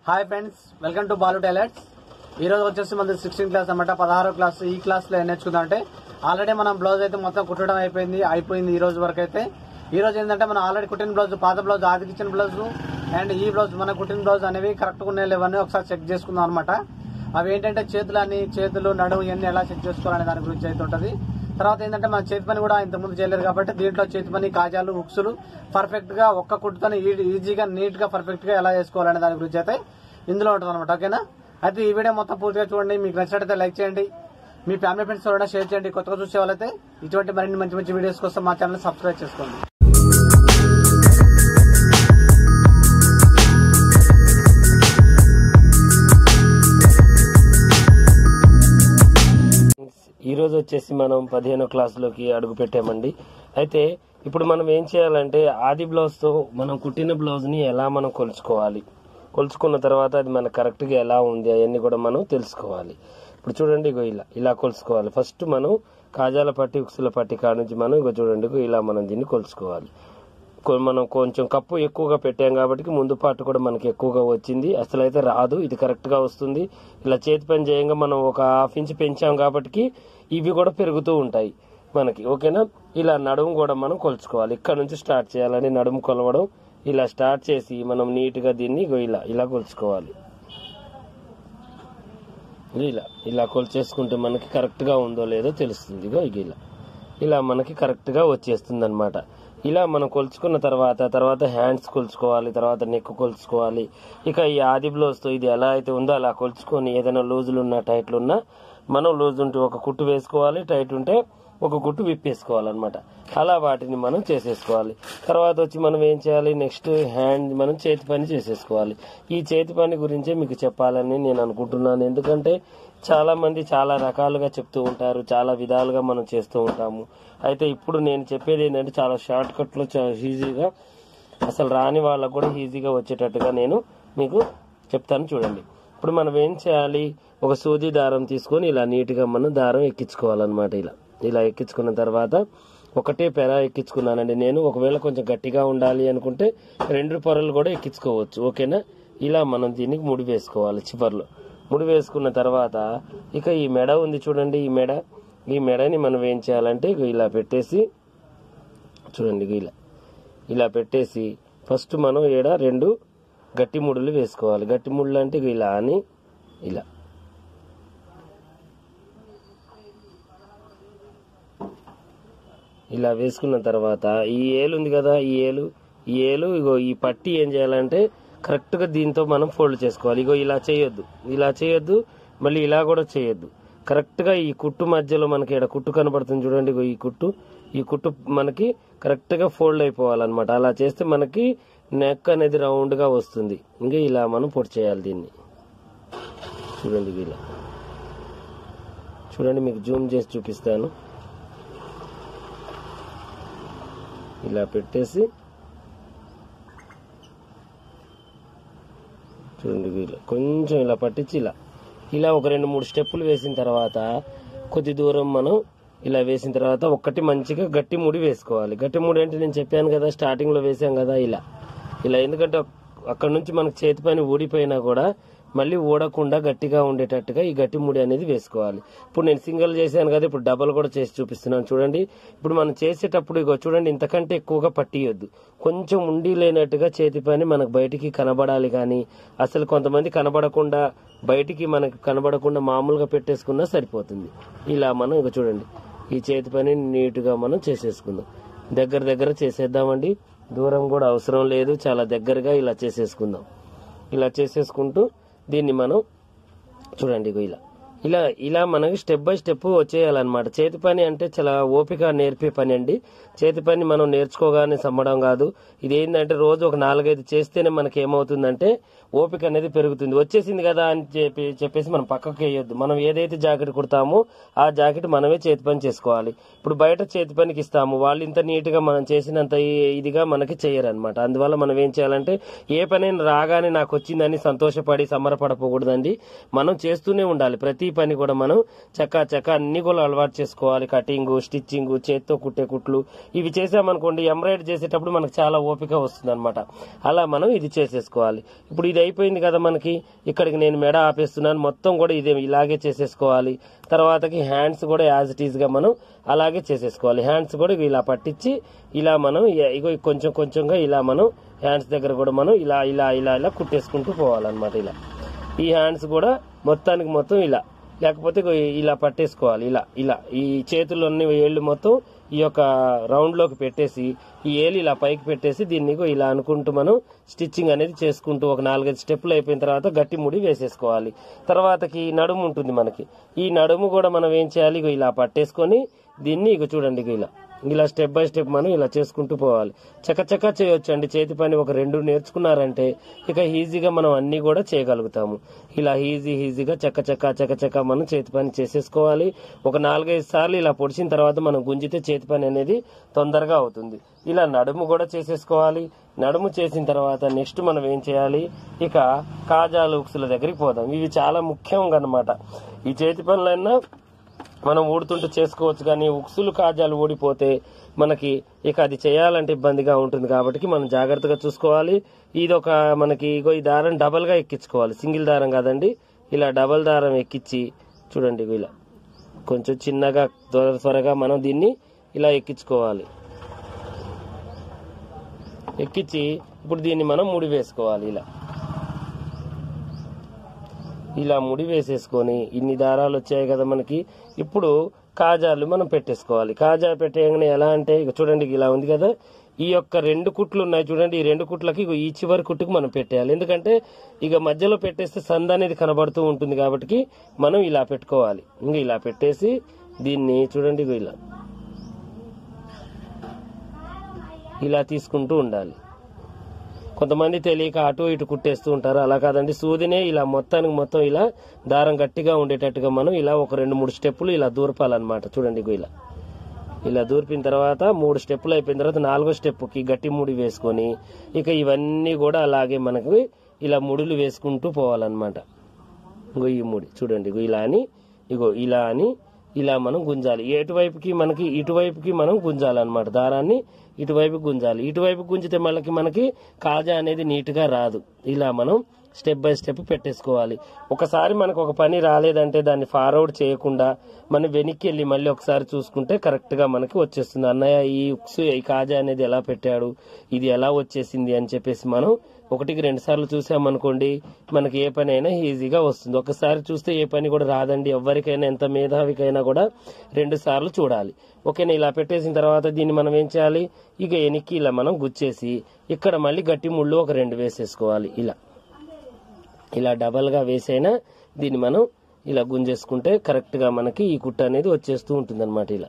hi friends welcome to Balu tailors ఈ రోజు వచ్చేసి మనది సిక్స్టీన్ క్లాస్ అనమాట పదహారో క్లాస్ ఈ క్లాస్ లో ఏం నేర్చుకుందాం అంటే ఆల్రెడీ మనం బ్లౌజ్ అయితే మొత్తం కుట్టడం అయిపోయింది అయిపోయింది ఈ రోజు వరకు అయితే ఈ రోజు ఏంటంటే మనం ఆల్రెడీ కుట్టిన బ్లౌజ్ పాత బ్లౌజ్ ఆదికి ఇచ్చిన బ్లౌజ్ అండ్ ఈ బ్లౌజ్ మన కుట్టిన బ్లౌజ్ అనేవి కరెక్ట్ గా ఉన్నాయి లేవని ఒకసారి చెక్ చేసుకుందాం అనమాట అవి ఏంటంటే చేతులు అని చేతులు నడుము ఇవన్నీ ఎలా చెక్ చేసుకోవాలనే దాని గురించి అయితే ఉంటది తర్వాత ఏంటంటే మన చేతి పని కూడా ఇంతకుముందు చేయలేదు కాబట్టి దీంట్లో చేతి పని కాజాలు హుక్స్లు పర్ఫెక్ట్ గా ఒక్క కుట్టుతో ఈజీగా నీట్ గా పర్ఫెక్ట్ గా ఎలా చేసుకోవాలనే దాని గురించి అయితే ఇందులో ఉంటుంది అనమాట ఓకేనా అయితే ఈ వీడియో మొత్తం పూర్తిగా చూడండి మీకు నచ్చినట్టయితే లైక్ చేయండి మీ ఫ్యామిలీ ఫ్రెండ్స్ కూడా షేర్ చేయండి కొత్తగా చూసే వాళ్ళైతే ఇటువంటి మరిన్ని మంచి మంచి వీడియోస్ కోసం మా ఛానల్ సబ్స్క్రైబ్ చేసుకోండి ఈ రోజు వచ్చేసి మనం పదిహేనో క్లాసులోకి అడుగు పెట్టామండి అయితే ఇప్పుడు మనం ఏం చేయాలంటే ఆది బ్లౌజ్ తో మనం కుట్టిన బ్లౌజ్ ని ఎలా మనం కొలుచుకోవాలి కొలుచుకున్న తర్వాత అది మన కరెక్ట్ గా ఎలా ఉంది అవన్నీ కూడా మనం తెలుసుకోవాలి ఇప్పుడు చూడండి ఇగో ఇలా ఇలా కొలుచుకోవాలి ఫస్ట్ మనం కాజాల పట్టి ఉక్సుల పట్టి కాడ నుంచి మనం ఇగో చూడండి ఇగో ఇలా మనం దీన్ని కొలుచుకోవాలి కొ- మనం కొంచెం కప్పు ఎక్కువగా పెట్టాం కాబట్టి ముందు పాటు కూడా మనకి ఎక్కువగా వచ్చింది అసలు అయితే రాదు ఇది కరెక్ట్ గా వస్తుంది ఇలా చేతి పని చేయంగా మనం ఒక హాఫ్ ఇంచ్ పెంచాం కాబట్టి ఇవి కూడా పెరుగుతూ ఉంటాయి మనకి ఓకేనా ఇలా నడుము కూడా మనం కొలుచుకోవాలి ఇక్కడ నుంచి స్టార్ట్ చేయాలని నడుము కొలవడం ఇలా స్టార్ట్ చేసి మనం నీట్ గా దీన్ని ఇగో ఇలా ఇలా కొలుచుకోవాలి ఇలా ఇలా కొలిచేసుకుంటే మనకి కరెక్ట్ గా ఉందో లేదో తెలుస్తుంది ఇగో ఇగ ఇలా ఇలా మనకి కరెక్ట్ గా వచ్చేస్తుంది అనమాట ఇలా మనం కొలుచుకున్న తర్వాత తర్వాత హ్యాండ్స్ కొలుచుకోవాలి తర్వాత నెక్ కొలుచుకోవాలి ఇక ఈ ఆది బ్లౌజ్ తో ఇది ఎలా అయితే ఉందో అలా కొలుచుకొని ఏదైనా లూజులు ఉన్నా టైట్లు ఉన్నా మనం లూజ్ ఉంటే ఒక కుట్టు వేసుకోవాలి టైట్ ఉంటే ఒక కుట్టు విప్పేసుకోవాలన్నమాట అలా వాటిని మనం చేసేసుకోవాలి తర్వాత వచ్చి మనం ఏం చేయాలి నెక్స్ట్ హ్యాండ్ మనం చేతి పని చేసేసుకోవాలి ఈ చేతి పని గురించే మీకు చెప్పాలని నేను అనుకుంటున్నాను ఎందుకంటే చాలా మంది చాలా రకాలుగా చెప్తూ ఉంటారు చాలా విధాలుగా మనం చేస్తూ ఉంటాము అయితే ఇప్పుడు నేను చెప్పేది ఏంటంటే చాలా షార్ట్ కట్ లో చాలా ఈజీగా అసలు రాని వాళ్ళకు కూడా ఈజీగా వచ్చేటట్టుగా నేను మీకు చెప్తాను చూడండి ఇప్పుడు మనం ఏం చేయాలి ఒక సూది దారం తీసుకొని ఇలా నీట్గా మనం దారం ఎక్కించుకోవాలన్నమాట ఇలా ఇలా ఎక్కించుకున్న తర్వాత ఒకటే పెర ఎక్కించుకున్నానండి నేను ఒకవేళ కొంచెం గట్టిగా ఉండాలి అనుకుంటే రెండు పొరలు కూడా ఎక్కించుకోవచ్చు ఓకేనా ఇలా మనం దీనికి ముడి వేసుకోవాలి చివర్లో ముడి వేసుకున్న తర్వాత ఇక ఈ మెడ ఉంది చూడండి ఈ మెడ ఈ మెడని మనం ఏం చేయాలంటే ఇగో ఇలా పెట్టేసి చూడండి ఇగో ఇలా ఇలా పెట్టేసి ఫస్ట్ మనం ఈడ రెండు గట్టి ముడులు వేసుకోవాలి గట్టి ముడులు అంటే ఇగో ఇలా అని ఇలా ఇలా వేసుకున్న తర్వాత ఈ ఏలు ఉంది కదా ఈ ఏలు ఈ ఏలు ఇగో ఈ పట్టి ఏం చేయాలంటే కరెక్ట్ గా దీంతో మనం ఫోల్డ్ చేసుకోవాలి ఇగో ఇలా చేయొద్దు ఇలా చేయొద్దు మళ్ళీ ఇలా కూడా చేయొద్దు కరెక్ట్ గా ఈ కుట్టు మధ్యలో మనకి ఇక్కడ కుట్టు కనబడుతుంది చూడండి ఇగో ఈ కుట్టు ఈ కుట్టు మనకి కరెక్ట్ గా ఫోల్డ్ అయిపోవాలన్నమాట అలా చేస్తే మనకి నెక్ అనేది రౌండ్ గా వస్తుంది ఇంకా ఇలా మనం పొడి చేయాలి దీన్ని చూడండి ఇగో ఇలా చూడండి మీకు జూమ్ చేసి చూపిస్తాను ఇలా పెట్టేసి చూడండి ఇలా కొంచెం ఇలా పట్టించి ఇలా ఇలా ఒక రెండు మూడు స్టెప్పులు వేసిన తర్వాత కొద్ది దూరం మనం ఇలా వేసిన తర్వాత ఒక్కటి మంచిగా గట్టి ముడి వేసుకోవాలి గట్టి ముడి అంటే నేను చెప్పాను కదా స్టార్టింగ్ లో వేసాం కదా ఇలా ఇలా ఎందుకంటే అక్కడ నుంచి మనకు చేతి పైన ఊడిపోయినా కూడా మళ్ళీ ఊడకుండా గట్టిగా ఉండేటట్టుగా ఈ గట్టి ముడి అనేది వేసుకోవాలి ఇప్పుడు నేను సింగిల్ చేశాను కదా ఇప్పుడు డబల్ కూడా చేసి చూపిస్తున్నాను చూడండి ఇప్పుడు మనం చేసేటప్పుడు ఇగో చూడండి ఇంతకంటే ఎక్కువగా పట్టియొద్దు కొంచెం ఉండి లేనట్టుగా చేతి పని మనకు బయటికి కనబడాలి కానీ అసలు కొంతమంది కనబడకుండా బయటికి మనకు కనబడకుండా మామూలుగా పెట్టేసుకున్నా సరిపోతుంది ఇలా మనం ఇక చూడండి ఈ చేతి పని నీట్గా మనం చేసేసుకుందాం దగ్గర దగ్గర చేసేద్దామండి దూరం కూడా అవసరం లేదు చాలా దగ్గరగా ఇలా చేసేసుకుందాం ఇలా చేసేసుకుంటూ దీన్ని మనం చూడండి ఇగో ఇలా ఇలా ఇలా మనకి స్టెప్ బై స్టెప్ వచ్చేయాలన్నమాట చేతి పని అంటే చాలా ఓపిక నేర్పే పని అండి చేతి పని మనం నేర్చుకోగానే సమ్మడం కాదు ఇది ఏంటంటే రోజు ఒక నాలుగైదు చేస్తేనే మనకి ఏమవుతుందంటే ఓపిక అనేది పెరుగుతుంది వచ్చేసింది కదా అని చెప్పి చెప్పేసి మనం పక్కకు వేయొద్దు మనం ఏదైతే జాకెట్ కుడతామో ఆ జాకెట్ మనమే చేతి పని చేసుకోవాలి ఇప్పుడు బయట చేతి పనికి ఇస్తాము వాళ్ళు ఇంత నీట్ గా మనం చేసినంత ఈ- ఇదిగా మనకి చేయరు అనమాట అందువల్ల మనం ఏం చేయాలంటే ఏ పనైనా రాగానే నాకు వచ్చిందని సంతోషపడి సంబరపడకూడదండి మనం చేస్తూనే ఉండాలి ప్రతి పని కూడా మనం చక్క చక్క అన్ని కూడా అలవాటు చేసుకోవాలి కటింగ్ స్టిచ్చింగ్ చేత్తో కుట్టే కుట్లు ఇవి చేసామనుకోండి ఎంబ్రాయిడరీ చేసేటప్పుడు మనకు చాలా ఓపిక వస్తుంది అనమాట అలా మనం ఇది చేసేసుకోవాలి ఇప్పుడు ఇది అయిపోయింది కదా మనకి ఇక్కడికి నేను మెడ ఆపేస్తున్నాను మొత్తం కూడా ఇదే ఇలాగే చేసేసుకోవాలి తర్వాతకి హ్యాండ్స్ కూడా యాజ్ ఇట్ ఈస్ గా మనం అలాగే చేసేసుకోవాలి హ్యాండ్స్ కూడా ఇలా పట్టించి ఇలా మనం ఇ- ఇగో కొంచెం కొంచెంగా ఇలా మనం హ్యాండ్స్ దగ్గర కూడా మనం ఇలా ఇలా ఇలా ఇలా కుట్టేసుకుంటూ పోవాలన్నమాట ఇలా ఈ హ్యాండ్స్ కూడా మొత్తానికి మొత్తం ఇలా లేకపోతే ఇగో ఇలా పట్టేసుకోవాలి ఇలా ఇలా ఈ చేతుల్లోని ఏళ్ళు మొత్తం ఈ యొక్క రౌండ్ లోకి పెట్టేసి ఈ ఏలు ఇలా పైకి పెట్టేసి దీన్ని ఇగో ఇలా అనుకుంటూ మనం స్టిచ్చింగ్ అనేది చేసుకుంటూ ఒక నాలుగైదు స్టెప్లు అయిపోయిన తర్వాత గట్టి ముడి వేసేసుకోవాలి తర్వాతకి నడుము ఉంటుంది మనకి ఈ నడుము కూడా మనం ఏం చేయాలి ఇగో ఇలా పట్టేసుకొని దీన్ని ఇగో చూడండి ఇగో ఇలా ఇలా స్టెప్ బై స్టెప్ మనం ఇలా చేసుకుంటూ పోవాలి చకచకా చేయొచ్చు అండి చేతి పని ఒక రెండు నేర్చుకున్నారంటే ఇక ఈజీగా మనం అన్ని కూడా చేయగలుగుతాము ఇలా ఈజీ ఈజీగా చకచకా చకచకా మనం చేతి పని చేసేసుకోవాలి ఒక నాలుగైదు సార్లు ఇలా పొడిచిన తర్వాత మనం గుంజితే చేతి పని అనేది తొందరగా అవుతుంది ఇలా నడుము కూడా చేసేసుకోవాలి నడుము చేసిన తర్వాత నెక్స్ట్ మనం ఏం చేయాలి ఇక కాజాలు ఉక్సుల దగ్గరికి పోదాం ఇవి చాలా ముఖ్యంగా అన్నమాట ఈ చేతి పనులైనా మనం ఊడుతుంటే చేసుకోవచ్చు కానీ ఉక్సులు కాజాలు ఊడిపోతే మనకి ఇక అది చేయాలంటే ఇబ్బందిగా ఉంటుంది కాబట్టి మనం జాగ్రత్తగా చూసుకోవాలి ఇది ఒక మనకి ఇగో ఈ దారం డబల్ గా ఎక్కించుకోవాలి సింగిల్ దారం కాదండి ఇలా డబల్ దారం ఎక్కించి చూడండి ఇగో ఇలా కొంచెం చిన్నగా త్వర త్వరగా మనం దీన్ని ఇలా ఎక్కించుకోవాలి ఎక్కించి ఇప్పుడు దీన్ని మనం ముడి వేసుకోవాలి ఇలా ఇలా ముడి వేసేసుకొని ఇన్ని దారాలు వచ్చాయి కదా మనకి ఇప్పుడు కాజాలు మనం పెట్టేసుకోవాలి కాజా పెట్టేయగానే ఎలా అంటే ఇక చూడండి ఇలా ఉంది కదా ఈ యొక్క రెండు కుట్లు ఉన్నాయి చూడండి ఈ రెండు కుట్లకి ఇగో ఈ చివరి కుట్టుకు మనం పెట్టేయాలి ఎందుకంటే ఇక మధ్యలో పెట్టేస్తే సంద అనేది కనబడుతూ ఉంటుంది కాబట్టి మనం ఇలా పెట్టుకోవాలి ఇంకా ఇలా పెట్టేసి దీన్ని చూడండి ఇగో ఇలా ఇలా తీసుకుంటూ ఉండాలి కొంతమంది తెలియక అటు ఇటు కుట్టేస్తూ ఉంటారు అలా కాదండి సూదినే ఇలా మొత్తానికి మొత్తం ఇలా దారం గట్టిగా ఉండేటట్టుగా మనం ఇలా ఒక రెండు మూడు స్టెప్పులు ఇలా దూరపాలన్నమాట చూడండి ఇగో ఇలా ఇలా దూర్పిన తర్వాత మూడు స్టెప్పులు అయిపోయిన తర్వాత నాలుగో స్టెప్కి గట్టి ముడి వేసుకొని ఇక ఇవన్నీ కూడా అలాగే మనకు ఇలా ముడులు వేసుకుంటూ పోవాలన్నమాట ఇగో ఈ ముడి చూడండి ఇగో ఇలా అని ఇగో ఇలా అని ఇలా మనం గుంజాలి ఎటువైపుకి మనకి ఇటువైపుకి మనం గుంజాలన్నమాట దారాన్ని ఇటువైపు గుంజాలి ఇటువైపు గుంజితే మళ్ళీ మనకి కాజా అనేది నీట్గా రాదు ఇలా మనం స్టెప్ బై స్టెప్ పెట్టేసుకోవాలి ఒకసారి మనకు ఒక పని రాలేదంటే దాన్ని ఫార్వర్డ్ చేయకుండా మనం వెనక్కి వెళ్ళి మళ్ళీ ఒకసారి చూసుకుంటే కరెక్ట్ గా మనకి వచ్చేస్తుంది అన్నయ్య ఈ ఉక్సు ఈ కాజా అనేది ఎలా పెట్టాడు ఇది ఎలా వచ్చేసింది అని చెప్పేసి మనం ఒకటికి రెండు సార్లు చూసామనుకోండి మనకి ఏ పని అయినా ఈజీగా వస్తుంది ఒకసారి చూస్తే ఏ పని కూడా రాదండి ఎవరికైనా ఎంత మేధావికైనా కూడా రెండు సార్లు చూడాలి ఓకేనా ఇలా పెట్టేసిన తర్వాత దీన్ని మనం ఏం చేయాలి ఇక ఎనికి ఇలా మనం గుచ్చేసి ఇక్కడ మళ్ళీ గట్టి ముళ్ళు ఒక రెండు వేసేసుకోవాలి ఇలా ఇలా డబల్ గా వేసైనా దీన్ని మనం ఇలా గుంజేసుకుంటే కరెక్ట్ గా మనకి ఈ కుట్ట అనేది వచ్చేస్తూ ఉంటుంది ఇలా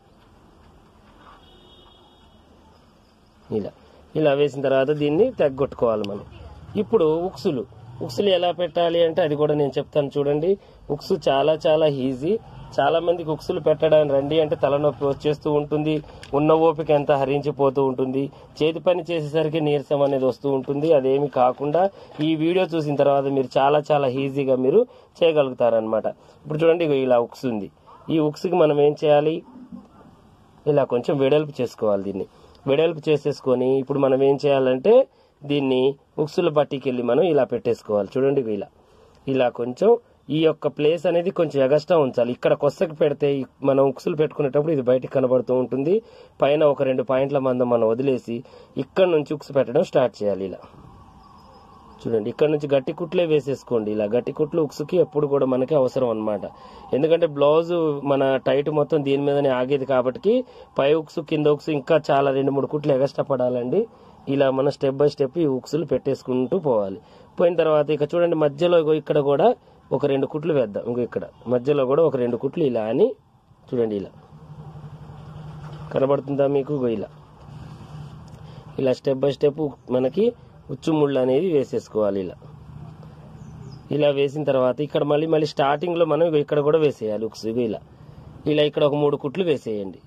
ఇలా ఇలా వేసిన తర్వాత దీన్ని తగ్గొట్టుకోవాలి మనం ఇప్పుడు ఉక్సులు ఉక్సులు ఎలా పెట్టాలి అంటే అది కూడా నేను చెప్తాను చూడండి ఉక్సు చాలా చాలా ఈజీ చాలా మందికి ఉక్సులు పెట్టడానికి రండి అంటే తలనొప్పి వచ్చేస్తూ ఉంటుంది ఉన్న ఓపిక ఎంత హరించిపోతూ ఉంటుంది చేతి పని చేసేసరికి నీరసం అనేది వస్తూ ఉంటుంది అదేమి కాకుండా ఈ వీడియో చూసిన తర్వాత మీరు చాలా చాలా ఈజీగా మీరు చేయగలుగుతారనమాట ఇప్పుడు చూడండి ఇగో ఇలా ఉక్స్ ఉంది ఈ ఉక్స్కి మనం ఏం చేయాలి ఇలా కొంచెం వెడల్పు చేసుకోవాలి దీన్ని వెడల్పు చేసేసుకొని ఇప్పుడు మనం ఏం చేయాలంటే దీన్ని ఉక్సుల పట్టికి వెళ్ళి మనం ఇలా పెట్టేసుకోవాలి చూడండి ఇగో ఇలా ఇలా కొంచెం ఈ యొక్క ప్లేస్ అనేది కొంచెం ఎగస్ట్రా ఉంచాలి ఇక్కడ కొස්සకి పెడితే ఈ- మనం ఉక్సులు పెట్టుకునేటప్పుడు ఇది బయటికి కనబడుతూ ఉంటుంది పైన ఒక రెండు పాయింట్ల మందం మనం వదిలేసి ఇక్కడ నుంచి ఉక్సు పెట్టడం స్టార్ట్ చేయాలి ఇలా చూడండి ఇక్కడ నుంచి గట్టి కుట్లే వేసేసుకోండి ఇలా గట్టి కుట్లు ఉక్సుకి ఎప్పుడు కూడా మనకి అవసరం అన్నమాట ఎందుకంటే బ్లౌజ్ మన టైట్ మొత్తం దీని మీదనే ఆగేది కాబట్టి పై ఉక్సు కింద ఉక్సు ఇంకా చాలా రెండు మూడు కుట్లు ఎగస్ట్రా పడాలండి ఇలా మనం స్టెప్ బై స్టెప్ ఈ ఉక్సులు పెట్టేసుకుంటూ పోవాలి పోయిన తర్వాత ఇక చూడండి మధ్యలో ఇగో ఇక్కడ కూడా ఒక రెండు కుట్లు వేద్దాం ఇంకో ఇక్కడ మధ్యలో కూడా ఒక రెండు కుట్లు ఇలా అని చూడండి ఇలా కనబడుతుందా మీకు ఇగో ఇలా ఇలా స్టెప్ బై స్టెప్ మనకి ఉచ్చు ముళ్ళు అనేది వేసేసుకోవాలి ఇలా ఇలా వేసిన తర్వాత ఇక్కడ మళ్ళీ మళ్ళీ స్టార్టింగ్ లో మనం ఇగో ఇక్కడ కూడా వేసేయాలి ఉక్స్ ఇగో ఇలా ఇలా ఇక్కడ ఒక మూడు కుట్లు వేసేయండి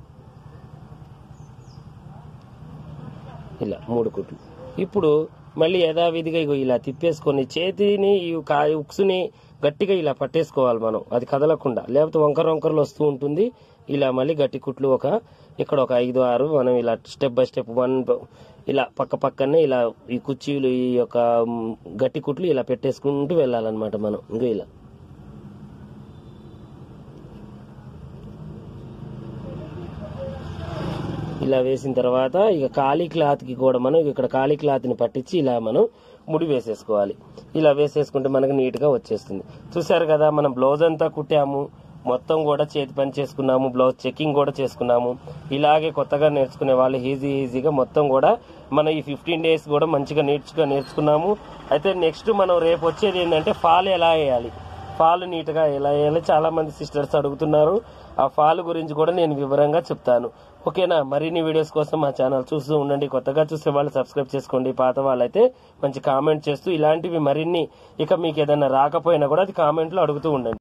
ఇలా మూడు కుట్లు ఇప్పుడు మళ్ళీ యథావిధిగా ఇగో ఇలా తిప్పేసుకొని చేతిని ఈ కా- ఉక్సుని గట్టిగా ఇలా పట్టేసుకోవాలి మనం అది కదలకుండా లేకపోతే వంకర వంకరలు వస్తూ ఉంటుంది ఇలా మళ్ళీ గట్టి కుట్లు ఒక ఇక్కడ ఒక ఐదు ఆరు మనం ఇలా స్టెప్ బై స్టెప్ వన్ ఇలా పక్క పక్కనే ఇలా ఈ కుర్చీలు ఈ యొక్క మ్, గట్టి కుట్లు ఇలా పెట్టేసుకుంటూ వెళ్ళాలన్నమాట మనం ఇంకా ఇలా ఇలా వేసిన తర్వాత ఇక ఖాళీ క్లాత్ కి కూడా మనం ఇక్కడ ఖాళీ క్లాత్ ని పట్టించి ఇలా మనం ముడి వేసేసుకోవాలి ఇలా వేసేసుకుంటే మనకు నీట్ గా వచ్చేస్తుంది చూసారు కదా మనం బ్లౌజ్ అంతా కుట్టాము మొత్తం కూడా చేతి పని చేసుకున్నాము బ్లౌజ్ చెకింగ్ కూడా చేసుకున్నాము ఇలాగే కొత్తగా నేర్చుకునే వాళ్ళు ఈజీ ఈజీగా మొత్తం కూడా మనం ఈ ఫిఫ్టీన్ డేస్ కూడా మంచిగా నేర్చుగా నేర్చుకున్నాము అయితే నెక్స్ట్ మనం రేపు వచ్చేది ఏంటంటే ఫాల్ ఎలా వేయాలి ఫాల్ నీట్ గా ఎలా వేయాలి చాలా మంది సిస్టర్స్ అడుగుతున్నారు ఆ ఫాల్ గురించి కూడా నేను వివరంగా చెప్తాను ఓకేనా మరిన్ని వీడియోస్ కోసం మా ఛానల్ చూస్తూ ఉండండి కొత్తగా చూసే వాళ్ళు సబ్స్క్రైబ్ చేసుకోండి పాత వాళ్ళైతే మంచి కామెంట్ చేస్తూ ఇలాంటివి మరిన్ని ఇక మీకు ఏదైనా రాకపోయినా కూడా అది కామెంట్లో అడుగుతూ ఉండండి